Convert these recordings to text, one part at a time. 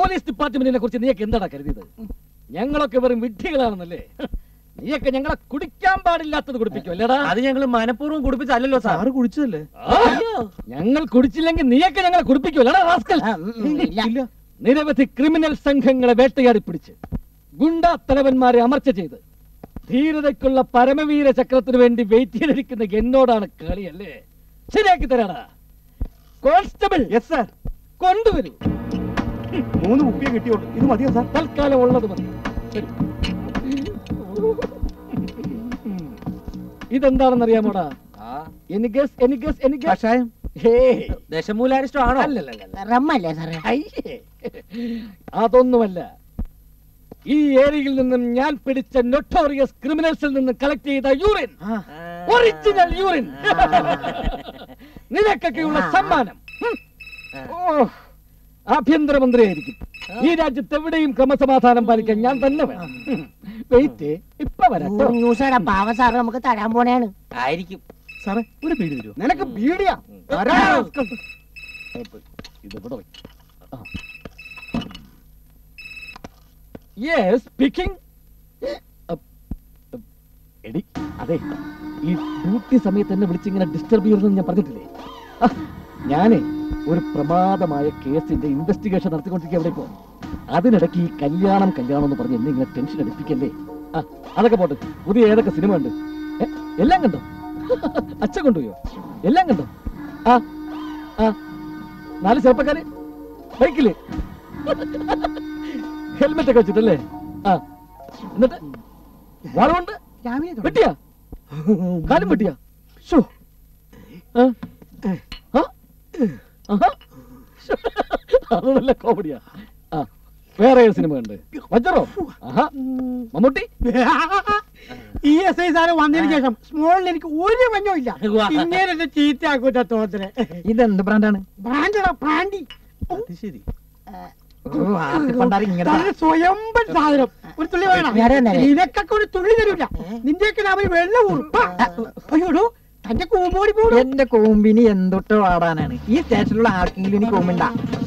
Police ഡിപ്പാർട്ട്മെന്റിനെ കുറിച്ച് നീയൊക്കെ എന്താടാ കരുതിയത് ഞങ്ങളൊക്കെ വെറും വിഡ്ഢികളാണെന്നല്ലേ നീയൊക്കെ ഞങ്ങളെ കുടിക്കാൻ പാടില്ലാത്തത് കുടിപ്പിക്കും അല്ലേടാ അത് ഞങ്ങൾ മനഃപൂർവ്വം കുടിപ്പിച്ചല്ലോ സാർ സാറ് കുടിച്ചതല്ലേ ആ, ഞങ്ങൾ കുടിച്ചില്ലെങ്കിൽ നീയൊക്കെ ഞങ്ങളെ കുടിപ്പിക്കുമല്ലടാ റാസ്കൽ ഇല്ല നിരവധി ക്രിമിനൽ സംഘങ്ങളെ വേട്ടയാടി പിടിച്ച് ഗുണ്ടാ തലവന്മാരെ അമർച്ച ചെയ്ത് ധീരതയ്ക്കുള്ള പരമവീര ചക്രത്തിന് വേണ്ടി വെയിറ്റ് ചെയ്തിരിക്കുന്ന എന്നോടാണ് കളിയല്ലേ ശരിയാക്കി തരാടാ കോൺസ്റ്റബിൾ യെസ് സാർ കൊണ്ടുവരൂ മൂന്ന് കുപ്പിയെ കിട്ടിയോളൂ ഇത് മതിയോ സാർ തൽക്കാലം ഉള്ളത് മതി ശരി. ഇതെന്താണെന്ന് അറിയാമോടാ any guess any guess any guess കഷായം ഹേ ദശമൂലാരിഷ്ടം ആണോ അല്ലല്ലല്ല റമ്മല്ലേ സാറേ അയ്യേ അതൊന്നുമല്ല ഈ ഏരിയയിൽ നിന്നും ഞാൻ പിടിച്ച നൊട്ടോറിയസ് ക്രിമിനൽസിൽ നിന്ന് കളക്ട് ചെയ്ത യൂറിൻ ഒറിജിനൽ യൂറിൻ നിനക്കൊക്കെയുള്ള സമ്മാനം ഹും. ഓ ആഭ്യന്തരമന്ത്രിയായിരിക്കും ഈ രാജ്യത്ത് എവിടെയും ക്രമസമാധാനം പാലിക്കാൻ ഞാൻ തന്നെ വേണം വെയിറ്റ് ഇപ്പൊ വരാട്ടോ ന്യൂസയുടെ പാവ സാറ് നമുക്ക് തരാൻ പോണേണ് ആയിരിക്കും സാറേ ഒരു പേര് തരുമോ നിനക്ക് ബീഡിയാ ഇതിവിടെ യെസ് സ്പീക്കിംഗ് എടി അതെ ഈ ഡ്യൂട്ടി സമയത്ത് എന്നെ വിളിച്ചിങ്ങനെ ഡിസ്റ്റർബ് ചെയ്യരുതെന്ന് ഞാൻ പറഞ്ഞിട്ടില്ലേ ആ, ഞാനേ ഒരു പ്രമാദമായ കേസിന്റെ ഇൻവെസ്റ്റിഗേഷൻ നടത്തിക്കൊണ്ടിരിക്കുക എവിടെ ഇപ്പോ അതിനിടയ്ക്ക് ഈ കല്യാണം കല്യാണം എന്ന് പറഞ്ഞ് എന്നെ ഇങ്ങനെ ടെൻഷൻ അടിപ്പിക്കല്ലേ ആ അതൊക്കെ പോട്ടെ പുതിയ ഏതൊക്കെ സിനിമ ഉണ്ട് എ, എല്ലാം കണ്ടോ അച്ഛൻ കൊണ്ടുപോയോ എല്ലാം കണ്ടോ ആ ആ നാല് ചെറുപ്പക്കാര് ബൈക്കില് ഹെൽമെറ്റ് ഒക്കെ വെച്ചിട്ടല്ലേ ആ എന്നിട്ട് വളവുണ്ട് വെട്ടിയാ കാലും വെട്ടിയാ ഷോ ആ? ആ? ആഹാ. ശ്ശോ. അത് നല്ല കോമഡിയാ ആ വേറെ ഏത് സിനിമ ഉണ്ട് വജ്രോ ആഹാ മമ്മൂട്ടി ഇ എസ് ഐ സാറ് വന്നതിന് ശേഷം സ്മോളിൽ എനിക്ക് ഒരു മഞ്ഞവും ഇല്ല ഉവ്വ. ഇങ്ങനെ ചീത്തയാക്കൂറ്റ തോന്നല് ഇതെന്ത് ബ്രാൻഡാണ് ബ്രാൻഡടാ ബ്രാൻഡി അത് ശരി വളരെ സ്വയംഭൻ സാധനം ഒരു തുള്ളി വേണം നേരെ നേരെ. നിനക്കൊക്കെ ഒരു തുള്ളി തരൂല നിന്റെയൊക്കെ നാമ വെള്ളം ഉറപ്പാ അയ്യോടോ തന്റെ കൂമ്പോടി പോടും എന്റെ കൂമ്പിനി എന്തൊട്ട് പാടാനാണ് ഈ സ്റ്റേഷനിലുള്ള ആർക്കെങ്കിലും ഇനി കൂമ്പുണ്ട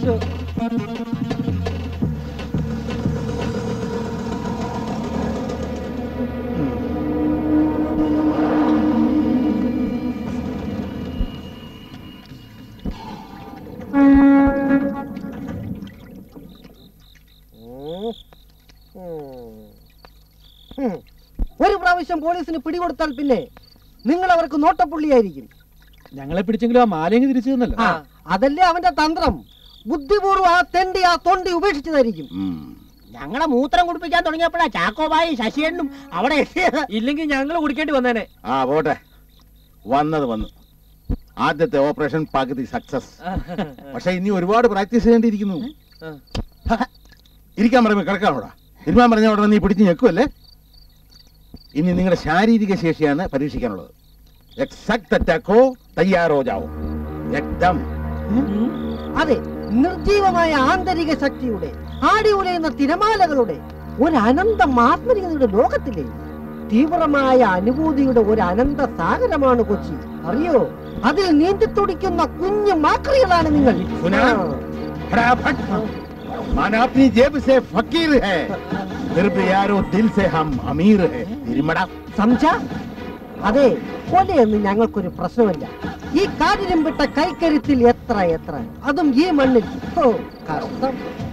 ഒരു പ്രാവശ്യം പോലീസിന് പിടികൊടുത്താൽ പിന്നെ നിങ്ങൾ അവർക്ക് നോട്ടപ്പുള്ളിയായിരിക്കും ഞങ്ങളെ പിടിച്ചെങ്കിലും ആ മാലയെങ്കിൽ തിരിച്ചു തന്നല്ലോ ആ, അതല്ലേ അവന്റെ തന്ത്രം ബുദ്ധിപൂർവ്വം ആ തെണ്ടി ആ തൊണ്ടി ഉപേക്ഷിച്ചതായിരിക്കും ഞങ്ങളെ മൂത്രം കുടിപ്പിക്കാൻ തുടങ്ങിയപ്പോഴാ ചാക്കോബായി ശശിയണ്ണും അവിടെ എത്തിയത് ഇല്ലെങ്കിൽ ഞങ്ങൾ കുടിക്കേണ്ടി വന്നേനെ ആ പോട്ടെ വന്നത് വന്നു ആദ്യത്തെ ഓപ്പറേഷൻ പകുതി സക്സസ് പക്ഷെ ഇനി ഒരുപാട് പ്രാക്ടീസ് ചെയ്യേണ്ടിയിരിക്കുന്നു ഹ, ഇരിക്കാൻ പറയുമ്പോ കിടക്കാണോടാ ഇരുമാൻ പറഞ്ഞ ഉടനെ നീ പിടിച്ച് ഞെക്കുമല്ലേ ഇനി നിങ്ങളുടെ ശാരീരിക ശേഷിയാണ് പരീക്ഷിക്കാനുള്ളത് എക്സാക്ട് അറ്റാക്കോ തയ്യാറോ ജാവോ എക്ദം അതെ നിർജീവമായ ആന്തരിക ശക്തിയുടെ ആടി ഉലയുന്ന തിരമാലകളുടെ ഒരു അനന്ത മാത്മരികതയുടെ ലോകത്തിലെ തീവ്രമായ അനുഭൂതിയുടെ ഒരു അനന്ത സാഗരമാണ് കൊച്ചി അറിയോ അതിൽ നീന്തിത്തുടിക്കുന്ന കുഞ്ഞു മാക്രികളാണ് നിങ്ങൾ सुना फटाफट माना अपनी जेब से फकीर है फिर भी यारो दिल से हम अमीर है തിരുമട സംശ അതെ കൊലയൊന്നും ഞങ്ങൾക്കൊരു പ്രശ്നമല്ല ഈ കാര്യം വിട്ട കൈക്കരുത്തിൽ എത്ര എത്ര അതും ഈ മണ്ണിൽ ഓ കഷ്ടം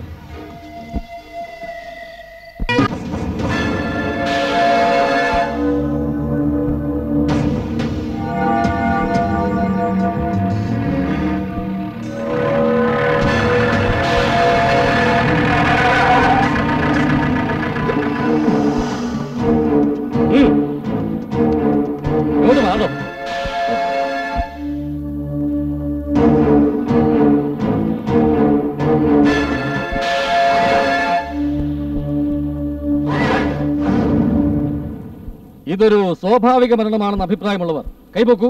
ഇങ്ങോട്ട് വാടോ ഇതൊരു സ്വാഭാവിക മരണമാണെന്ന് അഭിപ്രായമുള്ളവർ കൈപോക്കൂ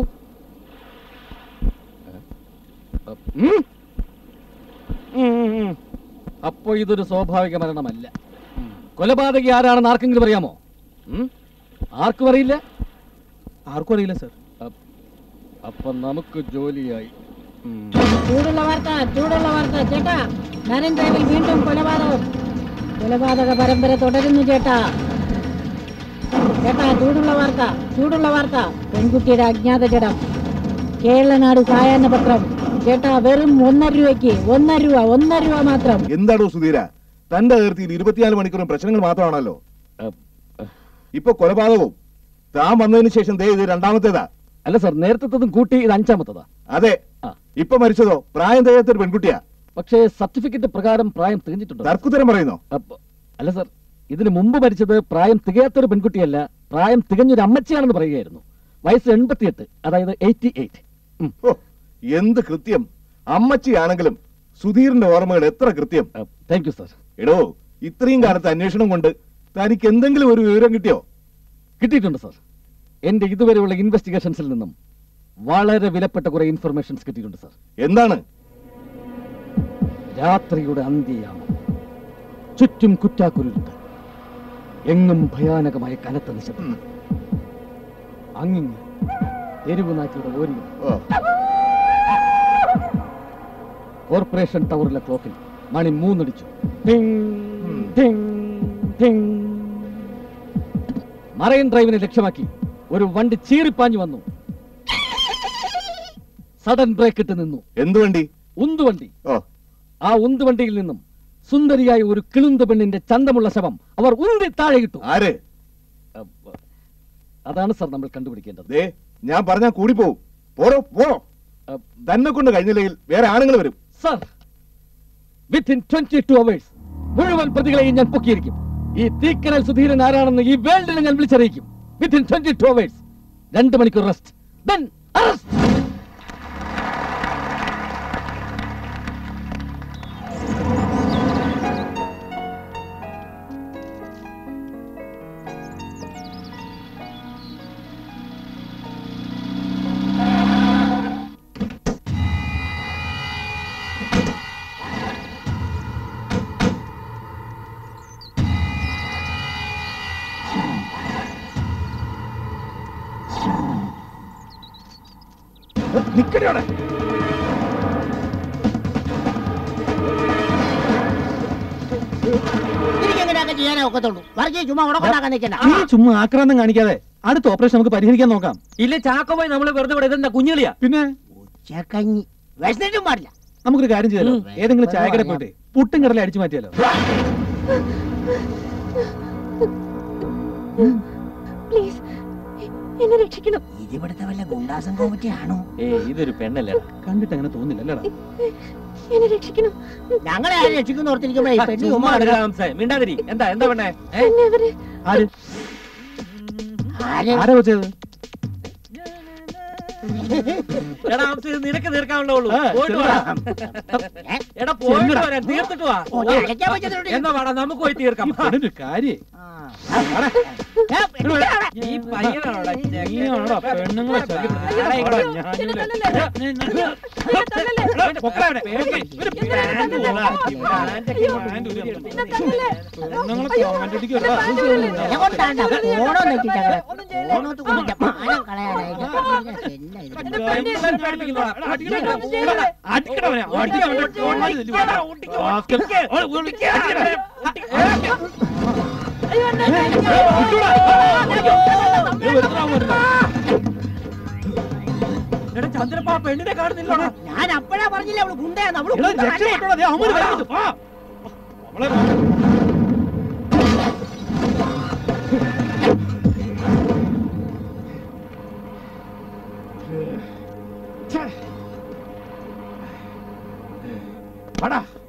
ഉം? ഉം, ഉം, ഉം. അപ്പോ ഇതൊരു സ്വാഭാവിക മരണമല്ല കൊലപാതകി ആരാണെന്ന് ആർക്കെങ്കിലും അറിയാമോ ഉം? ആർക്കും അറിയില്ല ആർക്കും അറിയില്ല സർ അപ്പൊ നമുക്ക് ജോലിയായി ഉം. ചൂടുള്ള വാർത്ത ചൂടുള്ള വാർത്ത ചേട്ടാ നരൻ ഡ്രൈവിൽ വീണ്ടും കൊലപാതകം കൊലപാതക പരമ്പര തുടരുന്നു ചേട്ടാ ചേട്ടാ ചൂടുള്ള വാർത്ത ചൂടുള്ള വാർത്ത പെൺകുട്ടിയുടെ അജ്ഞാത ജഡം കേരളനാട് സായാഹ്ന പത്രം ചേട്ടാ വെറും ഒന്നര രൂപയ്ക്ക് ഒന്നര രൂപ ഒന്നര രൂപ മാത്രം എന്താണോ സുധീര തന്റെ അതിർത്തിയിൽ ഇരുപത്തിനാല് മണിക്കൂറും പ്രശ്നങ്ങൾ മാത്രമാണല്ലോ ഇപ്പൊ കൊലപാതകവും താൻ വന്നതിന് ശേഷം ദേ ഇത് രണ്ടാമത്തേതാ അല്ല സാർ നേരത്തേതും കൂട്ടി ഇത് അഞ്ചാമത്തതാ അതെ ആ. ഇപ്പൊ മരിച്ചതോ പ്രായം തികയാത്ത ഒരു പെൺകുട്ടിയാ പക്ഷേ സർട്ടിഫിക്കറ്റ് പ്രകാരം പ്രായം തികഞ്ഞിട്ടുണ്ടോ തർക്കുത്തരം പറയുന്നോ അപ്പ- അല്ല സാർ ഇതിന് മുമ്പ് മരിച്ചത് പ്രായം തികയാത്തൊരു പെൺകുട്ടിയല്ല പ്രായം തികഞ്ഞൊരു അമ്മച്ചിയാണെന്ന് പറയുകയായിരുന്നു വയസ്സ് എൺപത്തിയെട്ട് അതായത് എയ്റ്റി എയ്റ്റ് ഓ, എന്ത് കൃത്യം അമ്മച്ചിയാണെങ്കിലും സുധീറിന്റെ ഓർമ്മകൾ എത്ര കൃത്യം താങ്ക് യു സാർ എടോ ഇത്രയും കാലത്തെ അന്വേഷണം കൊണ്ട് തനിക്ക് എന്തെങ്കിലും ഒരു വിവരം കിട്ടിയോ കിട്ടിയിട്ടുണ്ട് സാർ എന്റെ ഇതുവരെയുള്ള ഇൻവെസ്റ്റിഗേഷൻസിൽ നിന്നും വളരെ വിലപ്പെട്ട കുറെ ഇൻഫർമേഷൻസ് കിട്ടിയിട്ടുണ്ട് സാർ എന്താണ് രാത്രിയുടെ അന്ത്യയാമം ചുറ്റും കുറ്റാക്കുരുട്ട് എങ്ങും ഭയാനകമായ കനത്ത നിശബ്ദം ഉം. അങ്ങിങ്ങ് തെരുവ് നായ്ക്കളുടെ ഓരിയും ഓ, കോർപ്പറേഷൻ ടവറിലെ ക്ലോക്കിൽ മണി മൂന്നടിച്ചു ടിങ്, ടിങ്, ടിങ്. മറൈൻ ഡ്രൈവിനെ ലക്ഷ്യമാക്കി ഒരു വണ്ടി ചീറിപ്പാഞ്ഞു വന്നു സഡൻ ബ്രേക്ക് ഇട്ട് നിന്നു എന്ത് വണ്ടി ഉന്തുവണ്ടി ഓ ആ ഉന്തുവണ്ടിയിൽ നിന്നും സുന്ദരിയായ ഒരു കിളുന്ത പെണ്ണിന്റെ ചന്തമുള്ള ശവം അവർ ഉന്തി താഴെ ഇട്ടു ആര് അപ്പ, അതാണ് സാർ നമ്മൾ കണ്ടുപിടിക്കേണ്ടത് ദേ ഞാൻ പറഞ്ഞാ കൂടി പോവും പോടോ പോടോ അപ്പ, തന്നെ കൊണ്ട് കഴിഞ്ഞില്ലെങ്കിൽ വേറെ ആണുങ്ങൾ വരും sir within twenty two hours മുഴുവൻ പ്രതികളെയും ഞാൻ പൊക്കിയിരിക്കും ഈ തീക്കനൽ സുധീരൻ ആരാണെന്ന് ഈ വേൾഡിനെ ഞാൻ വിളിച്ചറിയിക്കും വിത്തിൻ ട്വന്റി ടു അവേഴ്സ് രണ്ട് മണിക്കൂർ റെസ്റ്റ് ദെൻ അറസ്റ്റ് നിക്കടവിടെ എനിക്ക് എങ്ങനെയൊക്കെ ചെയ്യാനേ ഒക്കത്തുള്ളൂ വർഗീയ ചുമ്മാ ഉടക്കൊണ്ടാക്കാൻ നിൽക്കണ്ട നീ ചുമ്മാ ആക്രാന്തം കാണിക്കാതെ അടുത്ത ഓപ്പറേഷൻ നമുക്ക് പരിഹരിക്കാൻ നോക്കാം ഇല്ല ചാക്കോ പോയി നമ്മള് വെറുതെ ഇവിടെ ഇതെന്താ കുഞ്ഞുളിയാ പിന്നെ ഉച്ചക്കഞ്ഞി വിശന്നിട്ടും പാടില്ല നമുക്കൊരു കാര്യം ചെയ്താലോ ഉം. ഏതെങ്കിലും ചായക്കട പോയിട്ട് പുട്ടും കടല അടിച്ചു മാറ്റിയാലോ പ്ലീസ് എന്നെ രക്ഷിക്കണം ഇതിവിടുത്തെ വല്ല ഗുണ്ടാസംഘവും പറ്റിയാണോ ഏ ഇതൊരു പെണ്ണല്ലേ കണ്ടിട്ട് അങ്ങനെ തോന്നില്ല അല്ലടാ എന്നെ രക്ഷിക്കണം ഞങ്ങളെ ആരും രക്ഷിക്കുന്ന ഓർത്തിരിക്കുമ്പോഴേ ഈ പെണ്ണി ഉമ്മ കിടക്കുക. മിണ്ടാതിരി എന്താ എന്താ പെണ്ണേ ഏ? എന്നെ അവര് ആര് ആര്? ആരാ വെച്ചത് എടാ ഹംസ, ഇത് നിനക്ക് തീർക്കാനുള്ളൂ ആ, പോയിട്ട് വാ ഏ? എടാ പോയിട്ട് ചെല്ലടാ. വരാൻ തീർത്തിട്ട് വാ ഓ, ഞാൻ അലക്കാൻ വെച്ചതിനോട് എന്നാ വാടാ നമുക്ക് പോയി തീർക്കാം ഈ പെണ്ണിന്റെ കാര്യേ ആ. ഏ, പെണ്ണിന്റെ അവിടെ. ഈ പയ്യനാണോടാ നീയാണോടാ പെണ്ണുങ്ങളെ ശല്യപ്പെടുത്തുന്നത്? ആടാ ഇവിടെ. ആടാ, ഞാൻ എന്നെ ഇവിടെ- തല്ലല്ലേ? ഞാൻ- ഞാൻ- എന്നെ തല്ലല്ലേ? എടാ, പൊക്കടാ ഇവിടെ. പേടി. ഇവര് എന്നെ തല്ലല്ലേ? ബ്രാൻഡൊക്കെ അയ്യോ. ബ്രാൻഡ് ഊരി ഊരി എന്നെ തല്ലല്ലേ? പെണ്ണുങ്ങളെ അയ്യോ. comment അടിക്കുവാ. എന്നെ കൊണ്ടാണ്ട ഫോണോ നെറ്റിച്ചങ്ങനെ ഒന്നും ചെയ്യല്ലേ? ഫോണോട്ട് കൊണ്ടിട്ട് മാനം കളയാനായിട്ട് പിന്നെ ഇത് എന്നെ പിള്ളേരെ പേടിയാ. പേടിപ്പിക്കുന്നോടാ. എടാ, അടിക്കടാ. എന്നെ ഒന്നും ചെയ്യല്ലേ? അടിക്കടാ അവനെ. അടിക്കടാ അവനെ. തോണ്ടി തല്ലി. റാസ്കൽ. ഓളെ, ഓളെ, അടിക്കടാ. അയ്യോ, എന്നെ പേടിയാ. വിട്ടൂടാ. അയ്യോ. ഇത് വെറുതെ ആവാൻ പറ്റില്ല. എടാ ചന്ദ്രപ്പ ആ പെണ്ണിനെ കാണുന്നില്ലോടാ ഞാൻ അപ്പഴാ പറഞ്ഞില്ല അവള് ഗുണ്ടയാന്ന് അവള് എടാ, ഗുണ്ട രക്ഷപ്പെട്ടോടാ. ദേ, അവന്മാര് വരുന്നുണ്ട്. വാ. അവളെ വാടാ